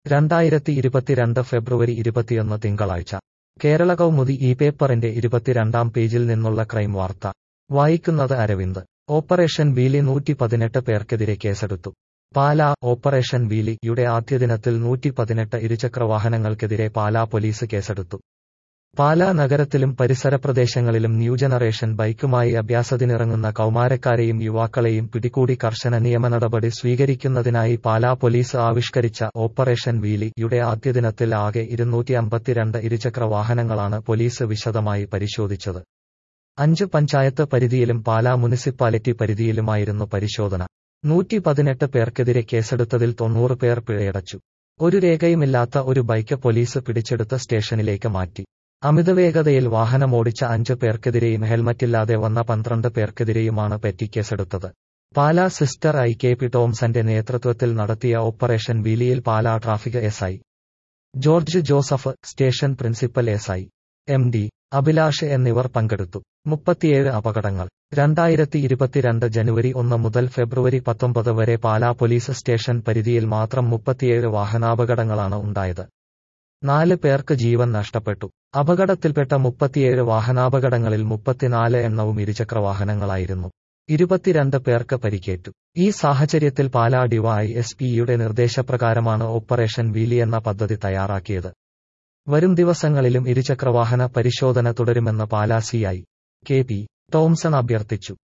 രണ്ടായിരത്തി ഇരുപത്തിരണ്ട് ഫെബ്രുവരി ഇരുപത്തിയൊന്ന് തിങ്കളാഴ്ച കേരള കൗമുദി ഈ പേപ്പറിന്റെ ഇരുപത്തിരണ്ടാം പേജിൽ നിന്നുള്ള ക്രൈം വാർത്ത വായിക്കുന്നത് അരവിന്ദ് ഓപ്പറേഷൻ വീലി നൂറ്റി പതിനെട്ട് പേർക്കെതിരെ കേസെടുത്തു പാലാ ഓപ്പറേഷൻ വീലി യുടെ ആദ്യ ദിനത്തിൽ നൂറ്റി പതിനെട്ട് ഇരുചക്രവാഹനങ്ങൾക്കെതിരെ പാലാ പോലീസ് കേസെടുത്തു പാലാ നഗരത്തിലും പരിസര പ്രദേശങ്ങളിലും ന്യൂ ജനറേഷൻ ബൈക്കുമായി അഭ്യാസത്തിനിറങ്ങുന്ന കൗമാരക്കാരെയും യുവാക്കളെയും പിടികൂടി കർശന നിയമനടപടി സ്വീകരിക്കുന്നതിനായി പാലാ പോലീസ് ആവിഷ്കരിച്ച ഓപ്പറേഷൻ വീലി യുടെ ആദ്യ ദിനത്തിൽ ആകെ ഇരുന്നൂറ്റി അമ്പത്തിരണ്ട് ഇരുചക്ര വാഹനങ്ങളാണ് പോലീസ് വിശദമായി പരിശോധിച്ചത് അഞ്ച് പഞ്ചായത്ത് പരിധിയിലും പാലാ മുനിസിപ്പാലിറ്റി പരിധിയിലുമായിരുന്നു പരിശോധന നൂറ്റി പതിനെട്ട് പേർക്കെതിരെ കേസെടുത്തതിൽ തൊണ്ണൂറ് പേർ പിഴയടച്ചു ഒരു രേഖയുമില്ലാത്ത ഒരു ബൈക്ക് പോലീസ് പിടിച്ചെടുത്ത സ്റ്റേഷനിലേക്ക് മാറ്റി അമിതവേഗതയിൽ വാഹനമോടിച്ച അഞ്ച് പേർക്കെതിരെയും ഹെൽമറ്റില്ലാതെ വന്ന പന്ത്രണ്ട് പേർക്കെതിരെയുമാണ് പെറ്റി കേസെടുത്തത് Pala sister I K P ടോംസന്റെ നേതൃത്വത്തിൽ നടത്തിയ ഓപ്പറേഷൻ വീലിയിൽ Pala traffic S I George Joseph station principal S I M D Abhilash എന്നിവർ പങ്കെടുത്തു മുപ്പത്തിയേഴ് അപകടങ്ങൾ രണ്ടായിരത്തി ഇരുപത്തിരണ്ട് ജനുവരി ഒന്ന് മുതൽ ഫെബ്രുവരി പത്തൊമ്പത് വരെ പാലാ പോലീസ് സ്റ്റേഷൻ പരിധിയിൽ മാത്രം മുപ്പത്തിയേഴ് വാഹനാപകടങ്ങളാണ് ഉണ്ടായത് നാല് പേർക്ക് ജീവൻ നഷ്ടപ്പെട്ടു അപകടത്തിൽപ്പെട്ട മുപ്പത്തിയേഴ് വാഹനാപകടങ്ങളിൽ മുപ്പത്തിനാല് എണ്ണവും ഇരുചക്രവാഹനങ്ങളായിരുന്നു ഇരുപത്തിരണ്ട് പേർക്ക് പരിക്കേറ്റു ഈ സാഹചര്യത്തിൽ പാലാ ഡിവൈ എസ് പിയുടെ നിർദ്ദേശപ്രകാരമാണ് ഓപ്പറേഷൻ വീലി എന്ന പദ്ധതി തയ്യാറാക്കിയത് വരും ദിവസങ്ങളിലും ഇരുചക്രവാഹന പരിശോധന തുടരുമെന്ന് Pala CI K P Tomson അഭ്യർത്ഥിച്ചു